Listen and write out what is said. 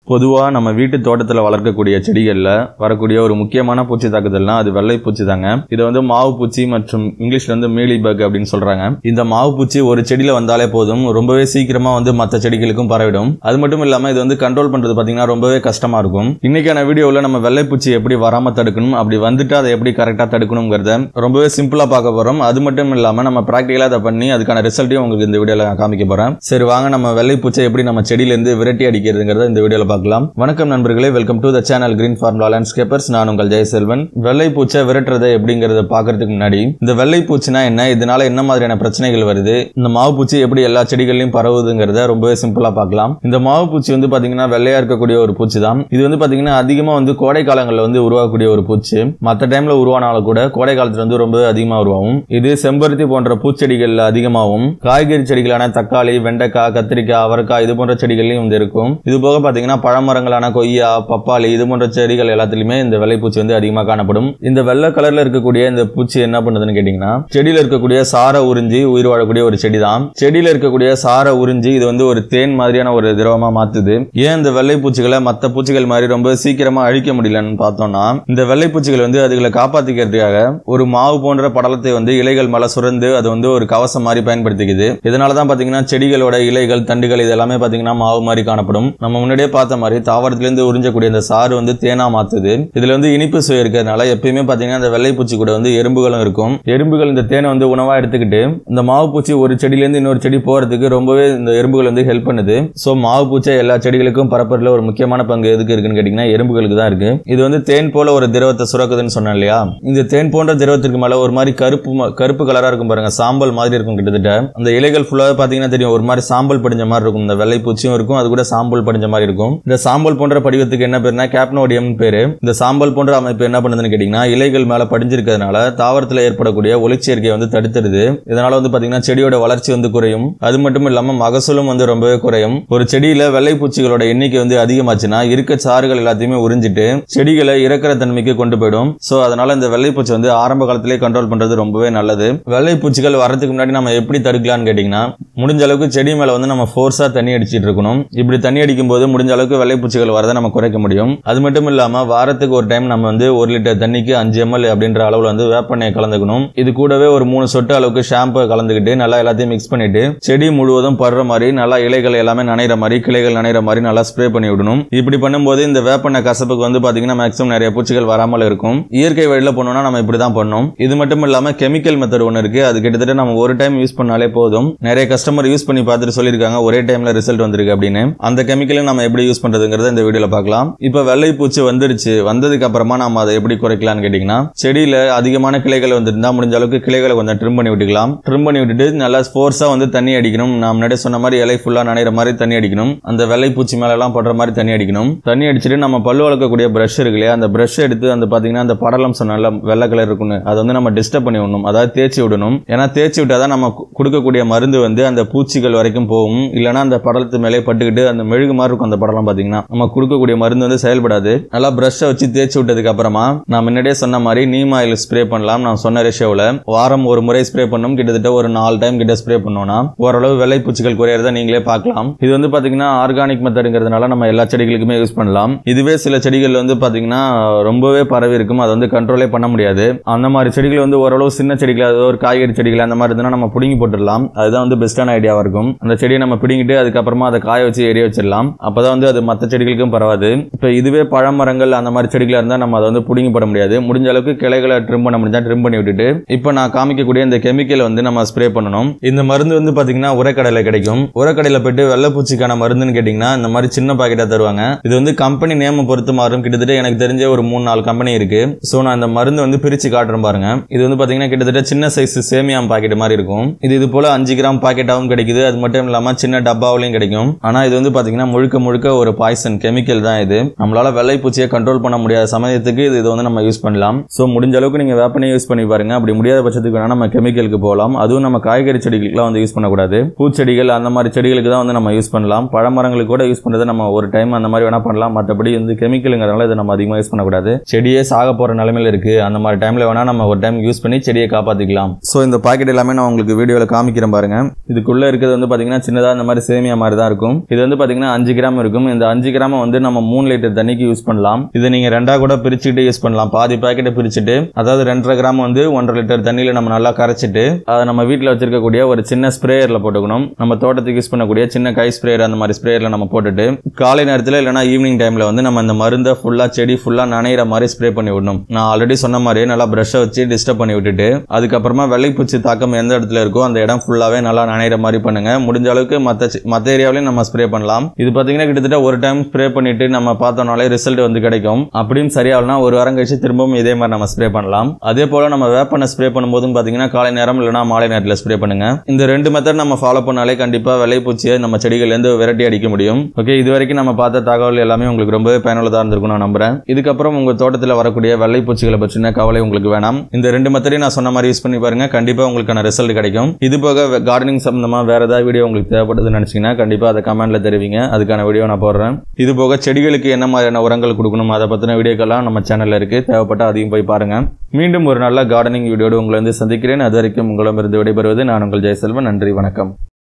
பொதுவாக நம்ம வீட்டு தோட்டத்தில் வளர்க்கக்கூடிய செடிகளில் வரக்கூடிய ஒரு முக்கியமான பூச்சி தாக்குதல்னா அது வெள்ளை பூச்சி தாங்க இது வந்து மாவு பூச்சி மற்றும் இங்கிலீஷ்ல வந்து மீலி பக் அப்படின்னு சொல்றாங்க இந்த மாவு பூச்சி ஒரு செடியில வந்தாலே போதும் ரொம்பவே சீக்கிரமா வந்து மற்ற செடிகளுக்கும் பரவிடும் அது மட்டும் இல்லாம இது வந்து கண்ட்ரோல் பண்றது பாத்தீங்கன்னா ரொம்பவே கஷ்டமா இருக்கும் இன்னைக்கான வீடியோவில் நம்ம வெள்ளை பூச்சி எப்படி வராம தடுக்கணும் அப்படி வந்துட்டு அதை எப்படி கரெக்டா தடுக்கணுங்கிறத ரொம்பவே சிம்பிளா பார்க்க போறோம் அது மட்டும் இல்லாம நம்ம பிராக்டிகலா அதை பண்ணி அதுக்கான ரிசல்ட்டையும் உங்களுக்கு இந்த வீடியோல நான் காமிக்க போறேன் சரி வாங்க நம்ம வெள்ளை பூச்சை எப்படி நம்ம செடியில இருந்து விரட்டி அடிக்கிறதுங்கிறத இந்த வீடியோல பார்க்கலாம் வணக்கம் நண்பர்களே welcome to the channel green formula landscapers நான் உங்கள் ஜெயசெல்வன் வெள்ளை பூச்சை விரட்டுறது எப்படிங்கறத பாக்குறதுக்கு முன்னாடி இந்த வெள்ளை பூச்சினா என்ன இதனால என்ன மாதிரியான பிரச்சனைகள் வருது இந்த மாவு பூச்சி எப்படி எல்லா செடிகள்லயும் பரவுதுங்கிறத ரொம்பவே சிம்பிளா பார்க்கலாம் இந்த மாவு பூச்சி வந்து பாத்தீங்கன்னா வெள்ளையா இருக்கக்கூடிய ஒரு பூச்சி தான் இது வந்து பாத்தீங்கன்னா அதிகமா வந்து கோடை காலங்களில் வந்து உருவாகக்கூடிய ஒரு பூச்சி மற்ற டைம்ல உருவானாலும் கூட கோடை காலத்துல வந்து ரொம்ப அதிகமா உருவாகும் இது செம்பருத்தி போன்ற பூச்செடிகள்ல அதிகமாகவும் காய்கறி செடிகளான தக்காளி வெண்டைக்காய் கத்திரிக்காய் அவரைக்காய் இது போன்ற செடிகள்லயும் வந்து இருக்கும் இது போக பாத்தீங்கன்னா பழமரங்களான கொய்யா பப்பாளி இது போன்ற செடிகள் எல்லாத்துலயுமே இந்த வெள்ளைப்பூச்சி வந்து அதிகமா காணப்படும் இந்த வெள்ளை கலர்ல இருக்கக்கூடிய இந்த பூச்சி என்ன பண்ணுதுன்னு கேட்டீங்கன்னா செடியில இருக்கக்கூடிய சாரை உறிஞ்சி உயிர் வாழக்கூடிய ஒரு செடி தான் செடியில இருக்கக்கூடிய சாரை உறிஞ்சி இது வந்து ஒரு தேன் மாதிரியான ஒரு திரவமா மாத்துது ஏன் இந்த வெள்ளை பூச்சிகளை மற்ற பூச்சிகள் மாதிரி ரொம்ப சீக்கிரமா அழிக்க முடியலன்னு பார்த்தோம்னா இந்த வெள்ளை பூச்சிகள் வந்து அதுகளை காப்பாத்திக்கிறதுக்காக ஒரு மாவு போன்ற படலத்தை வந்து இலைகள் மேல சுரந்து அது வந்து ஒரு கவசம் மாதிரி பயன்படுத்திக்குது இதனாலதான் பாத்தீங்கன்னா செடிகளோட இலைகள் தண்டுகள் இது எல்லாமே பாத்தீங்கன்னா மாவு மாதிரி காணப்படும் நம்ம முன்னாடியே பார்த்த மாதிரி தாவரத்திலிருந்து உறிஞ்சக்கூடிய இந்த சாறு வந்து தேனா மாத்துது இதுல வந்து இனிப்பு சுவை இருக்கிறதுனால எப்பயுமே பாத்தீங்கன்னா இந்த வெள்ளை பூச்சி கூட வந்து எறும்புகளும் இருக்கும் எறும்புகள் இந்த தேனை வந்து உணவா எடுத்துக்கிட்டு இந்த மாவு பூச்சி ஒரு செடியில இருந்து இன்னொரு செடி போறதுக்கு ரொம்பவே இந்த எறும்புகள் வந்து ஹெல்ப் பண்ணுது சோ மாவு பூச்சை எல்லா செடிகளுக்கும் பரப்புறதுல ஒரு முக்கியமான பங்கு எதுக்கு இருக்குன்னு கேட்டீங்கன்னா எறும்புகளுக்கு தான் இருக்கு இது வந்து தேன் போல ஒரு திரவத்தை சுரக்குதுன்னு சொன்னேன் இல்லையா இந்த தேன் போன்ற திரவத்திற்கு மேல ஒரு மாதிரி கருப்பு ம- கருப்பு கலரா இருக்கும் பாருங்க சாம்பல் மாதிரி இருக்கும் கிட்டத்தட்ட அந்த இலைகள் ஃபுல்லாவே பாத்தீங்கன்னா தெரியும் ஒரு மாதிரி சாம்பல் படிஞ்ச மாதிரி இருக்கும் இந்த வெள்ளை பூச்சியும் இருக்கும் அது கூட சாம்பல் படிஞ்ச மாதிரி இருக்கும் இந்த சாம்பல் போன்ற படிவத்துக்கு என்ன பேருனா கேப்னோடியம் பேரு இந்த சாம்பல் போன்ற அமைப்பு என்ன பண்ணுதுன்னு கேட்டீங்கன்னா இலைகள் மேல படிஞ்சிருக்கிறதுனால தாவரத்துல ஏற்படக்கூடிய ஒளிச்சேர்க்கையை வந்து தடுத்துடுது இதனால வந்து பாத்தீங்கன்னா செடியோட வளர்ச்சி வந்து குறையும் அது மட்டும் இல்லாம மகசூலும் வந்து ரொம்பவே குறையும் ஒரு செடியில வெள்ளை பூச்சிகளோட எண்ணிக்கை வந்து அதிகமாச்சுன்னா இருக்க சாறுகள் எல்லாத்தையுமே உறிஞ்சிட்டு செடிகளை இறக்குற தன்மைக்கு கொண்டு போயிடும் சோ அதனால இந்த வெள்ளை பூச்சி வந்து ஆரம்ப காலத்திலே கண்ட்ரோல் பண்றது ரொம்பவே நல்லது வெள்ளை பூச்சிகள் வரதுக்கு முன்னாடி நம்ம எப்படி தடுக்கலாம்னு கேட்டீங்கன்னா முடிஞ்ச அளவுக்கு செடி மேல வந்து நம்ம ஃபோர்ஸா தண்ணி அடிச்சிட்டு இருக்கணும் இப்படி தண்ணி அடிக்கும் போது முடிஞ்ச அளவுக்கு வெள்ளை பூச்சிகள் வரதை நம்ம குறைக்க முடியும் அது மட்டும் இல்லாம வாரத்துக்கு ஒரு டைம் நம்ம வந்து ஒரு லிட்டர் தண்ணிக்கு அஞ்சு எம்எல் அப்படின்ற அளவுல வந்து வேப்பெண்ணெய் கலந்துக்கணும் இது கூடவே ஒரு மூணு சொட்டு அளவுக்கு ஷாம்பு கலந்துக்கிட்டு நல்லா எல்லாத்தையும் மிக்ஸ் பண்ணிட்டு செடி முழுவதும் படுற மாதிரி நல்லா இலைகள் எல்லாமே நனைகிற மாதிரி கிளைகள் நனைகிற மாதிரி நல்லா ஸ்ப்ரே பண்ணி விடணும் இப்படி பண்ணும்போது இந்த வேப்பெண்ணெய் கசப்புக்கு வந்து பாத்தீங்கன்னா மேக்ஸிமம் நிறைய பூச்சிகள் வராமல் இருக்கும் இயற்கை வழியில பண்ணோம்னா நம்ம இப்படி தான் பண்ணோம் இது மட்டும் இல்லாம கெமிக்கல் மெத்தட் ஒன்று இருக்கு அது கிட்டத்தட்ட நம்ம ஒரு டைம் யூஸ் பண்ணாலே போதும் நிறைய கஸ்டமர் யூஸ் பண்ணி பார்த்துட்டு சொல்லியிருக்காங்க ஒரே டைம்ல ரிசல்ட் வந்திருக்கு அப்படின்னு அந்த கெமிக்கலை நம்ம எப்படி யூஸ் பண்றதுங்கிறத இந்த வீடியோல பார்க்கலாம் இப்போ வெள்ளை பூச்சி வந்துருச்சு வந்ததுக்கு அப்புறமா நம்ம அதை எப்படி குறைக்கலாம்னு கேட்டீங்கன்னா செடியில அதிகமான கிளைகள் வந்துருந்தா முடிஞ்ச அளவுக்கு கிளைகளை கொஞ்சம் ட்ரிம் பண்ணி விட்டுக்கலாம் ட்ரிம் பண்ணி விட்டுட்டு நல்லா ஃபோர்ஸா வந்து தண்ணி அடிக்கணும் நான் முன்னாடியே சொன்ன மாதிரி இலை ஃபுல்லா நனைகிற மாதிரி தண்ணி அடிக்கணும் அந்த வெள்ளை பூச்சி மேல எல்லாம் படுற மாதிரி தண்ணி அடிக்கணும் தண்ணி அடிச்சுட்டு நம்ம பல்லு வளர்க்கக்கூடிய பிரஷ் இருக்கு இல்லையா அந்த பிரஷ் எடுத்து அந்த பாத்தீங்கன்னா அந்த படலம் சொன்னால வெள்ளை கலர் இருக்குன்னு அதை வந்து நம்ம டிஸ்டர்ப் பண்ணி விடணும் அதாவது தேய்ச்சி விடணும் ஏன்னா தேய்ச்சி விட்டாதான் நம்ம கு- கொடுக்கக்கூடிய மருந்து வந்து அந்த பூச்சிகள் வரைக்கும் போகும் இல்லைன்னா அந்த படலத்து மேலே பட்டுக்கிட்டு அந்த மெழுகு மாதிரி இருக்கும் அந்த படலம் பாத்தீங்கன்னா நம்ம கொடுக்கக்கூடிய மருந்து வந்து செயல்படாது நல்லா பிரஷ்ஷை வச்சு தேய்ச்சி விட்டதுக்கு அப்புறமா நான் முன்னாடியே சொன்ன மாதிரி நீம் ஆயில் ஸ்ப்ரே பண்ணலாம் நான் சொன்ன ரேஷியோவில் வாரம் ஒரு முறை ஸ்ப்ரே பண்ணணும் கிட்டத்தட்ட ஒரு நாலு டைம் கிட்ட ஸ்ப்ரே பண்ணோம்னா ஓரளவு வெள்ளை பூச்சிகள் குறையறத நீங்களே பார்க்கலாம் இது வந்து பாத்தீங்கன்னா ஆர்கானிக் மெத்தடுங்கிறதுனால நம்ம எல்லா செடிகளுக்குமே யூஸ் பண்ணலாம் இதுவே சில செடிகள் வந்து பாத்தீங்கன்னா ரொம்பவே பரவி இருக்கும் அதை வந்து கண்ட்ரோலே பண்ண முடியாது அந்த மாதிரி செடிகள் வந்து ஓரளவு சின்ன செடிகள் அதாவது ஒரு காய்கறி செடிகள் அந்த மாதிரி இருந்தா நம்ம பிடுங்கி போட்டுடலாம் அதுதான் வந்து பெஸ்ட்டான ஐடியாவா இருக்கும் அந்த செடியை நம்ம பிடுங்கிட்டு அதுக்கப்புறமா அதை காய வச்சு எரிய வச்சிடலாம் அப்பதான் வந்து அது மற்ற செடிகளுக்கும் பரவாது இப்போ இதுவே பழமரங்கள் அந்த மாதிரி செடிகளா இருந்தா நம்ம அதை வந்து பிடுங்கி போட முடியாது முடிஞ்ச அளவுக்கு கிளைகளை ட்ரிம் பண்ண முடிஞ்சா ட்ரிம் பண்ணி விட்டுட்டு இப்போ நான் காமிக்கக்கூடிய இந்த கெமிக்கல் வந்து நம்ம ஸ்ப்ரே பண்ணணும் இந்த மருந்து வந்து பாத்தீங்கன்னா உரக்கடையில கிடைக்கும் உரக்கடையில போயிட்டு வெள்ளைப்பூச்சிக்கான மருந்துன்னு கேட்டீங்கன்னா இந்த மாதிரி சின்ன பாக்கெட்டா தருவாங்க இது வந்து கம்பெனி நேம பொறுத்து மாறும் கிட்டத்தட்ட எனக்கு தெரிஞ்ச ஒரு மூணு நாலு கம்பெனி இருக்கு சோ நான் இந்த மருந்து வந்து பிரிச்சு காட்டுறேன் பாருங்க இது வந்து பாத்தீங்கன்னா கிட்டத்தட்ட சின்ன சைஸ் சேமியாம் பாக்கெட் மாதிரி இருக்கும் இது இது போல அஞ்சு கிராம் பாக்கெட்டாவும் கிடைக்குது அது மட்டும் இல்லாம சின்ன டப்பாவிலையும் கிடைக்கும் ஆனா இது வந்து பாத்தீங்கன்னா முழுக்க முழுக்க ஒரு பாய்சன் கெமிக்கல் தான் இது நம்மளால வெள்ளைப்பூச்சியை கண்ட்ரோல் பண்ண முடியாத சமயத்துக்கு இது இது வந்து நம்ம யூஸ் பண்ணலாம் சோ முடிஞ்ச அளவுக்கு நீங்க வேப்பனையை யூஸ் பண்ணி பாருங்க அப்படி முடியாத பட்சத்துக்கு வேணா நம்ம கெமிக்கலுக்கு போகலாம் அதுவும் நம்ம காய்கறி செடிகளுக்குலாம் வந்து யூஸ் பண்ணக்கூடாது பூச்செடிகள் அந்த மாதிரி செடிகளுக்கு தான் வந்து நம்ம யூஸ் பண்ணலாம் பழமரங்களுக்கு கூட யூஸ் பண்றதை நம்ம ஒரு டைம் அந்த மாதிரி வேணா பண்ணலாம் மற்றபடி வந்து கெமிக்கலுங்கிறதுனால இதை நம்ம அதிகமாக யூஸ் பண்ணக்கூடாது செடியே சாக போற நிலைமையில இருக்கு அந்த மாதிரி டைம்ல வேணா நம்ம ஒரு டைம் யூஸ் பண்ணி செடியை காப்பாத்திக்கலாம் ஸோ இந்த பாக்கெட் எல்லாமே நான் உங்களுக்கு வீடியோவில் காமிக்கிறேன் பாருங்க இதுக்குள்ள இருக்கிறது வந்து பாத்தீங்கன்னா சின்னதா இந்த மாதிரி சேமியா மாதிரி தான் இருக்கும் இது வந்து பாத்தீங்கன்னா அஞ்சு கிராம் இருக்கும் இந்த அஞ்சு கிராம வந்து நம்ம மூணு லிட்டர் தண்ணிக்கு யூஸ் பண்ணலாம் இதை நீங்க ரெண்டா கூட பிரிச்சுட்டு யூஸ் பண்ணலாம் பாதி பாக்கெட்டை பிரிச்சுட்டு அதாவது ரெண்டரை கிராம் வந்து ஒன்றரை லிட்டர் தண்ணியில நம்ம நல்லா கரைச்சிட்டு அதை நம்ம வீட்டில் வச்சிருக்கக்கூடிய ஒரு சின்ன ஸ்ப்ரேயர்ல போட்டுக்கணும் நம்ம தோட்டத்துக்கு யூஸ் பண்ணக்கூடிய சின்ன கை ஸ்ப்ரேயர் அந்த மாதிரி ஸ்ப்ரேயர்ல நம்ம போட்டுட்டு காலை நேரத்தில் இல்லைனா ஈவினிங் டைம்ல வந்து நம்ம இந்த மருந்தை ஃபுல்லா செடி ஃபுல்லா நனையிற மாதிரி ஸ்ப்ரே பண்ணி விடணும் நான் ஆல்ரெடி சொன்ன மாதிரி நல்லா ப்ரஷ்ஷை வச்சு டிஸ்டர்ப் பண்ணி விட்டுட்டு அதுக்கப்புறமா வெள்ளைப்பூச்சி தாக்கம் எந்த இடத்துல இருக்கோ அந்த இடம் ஃபுல்லாவே நல்லா நனையிற மாதிரி பண்ணுங்க முடிஞ்ச அளவுக்கு மற்ற மற்ற ஏரியாவிலையும் நம்ம ஸ்ப்ரே பண்ணலாம் இது பாத்தீங்கன்னா கிட்டத்தட்ட ஒரு டைம் ஸ்ப்ரே பண்ணிட்டு நம்ம பார்த்தோம்னாலே ரிசல்ட் வந்து கிடைக்கும் அப்படியும் சரியாகலனா ஒரு வாரம் கழிச்சு திரும்பவும் இதே மாதிரி நம்ம ஸ்ப்ரே பண்ணலாம் அதே போல நம்ம வேப்பனை ஸ்ப்ரே பண்ணும்போதும் பாத்தீங்கன்னா காலை நேரம் இல்லைனா மாலை நேரத்தில் ஸ்ப்ரே பண்ணுங்க இந்த ரெண்டு மெத்தட் நம்ம ஃபாலோ பண்ணாலே கண்டிப்பா வெள்ளைப்பூச்சியை நம்ம செடிகள்ல இருந்து விரட்டி அடிக்க முடியும் ஓகே இது வரைக்கும் நம்ம பார்த்த தகவல் எல்லாமே உங்களுக்கு ரொம்பவே பயனுள்ளதா இருந்திருக்கும் நான் நம்புறேன் இதுக்கப்புறம் உங்க தோட்டத்தில் வரக்கூடிய வெள்ளைப்பூச்சிகளை பற்றின கவலை உங்களுக்கு வேணாம் இந்த ரெண்டு மெத்தடையும் நான் சொன்ன மாதிரி யூஸ் பண்ணி பாருங்க கண்டிப்பா உங்களுக்கான ரிசல்ட் கிடைக்கும் இது போக கார்டனிங் சம்பந்தமா வேற ஏதாவது வீடியோ உங்களுக்கு தேவைப்படுதுன்னு நினைச்சீங்கன்னா கண்டிப்பா அதை கமெண்ட்ல தெரிவிங்க அதுக்கான வீடியோ நான் போடுறேன் இது போக செடிகளுக்கு என்ன மாதிரியான உரங்கள் கொடுக்கணும் அதை பத்தின வீடியோக்கெல்லாம் நம்ம சேனல்ல இருக்கு தேவைப்பட்டா அதையும் போய் பாருங்க மீண்டும் ஒரு நல்ல கார்டனிங் வீடியோடு உங்களை வந்து சந்திக்கிறேன் அது வரைக்கும் உங்களிடமிருந்து விடைபெறுவது நான் உங்கள் ஜெயசெல்வன் நன்றி வணக்கம்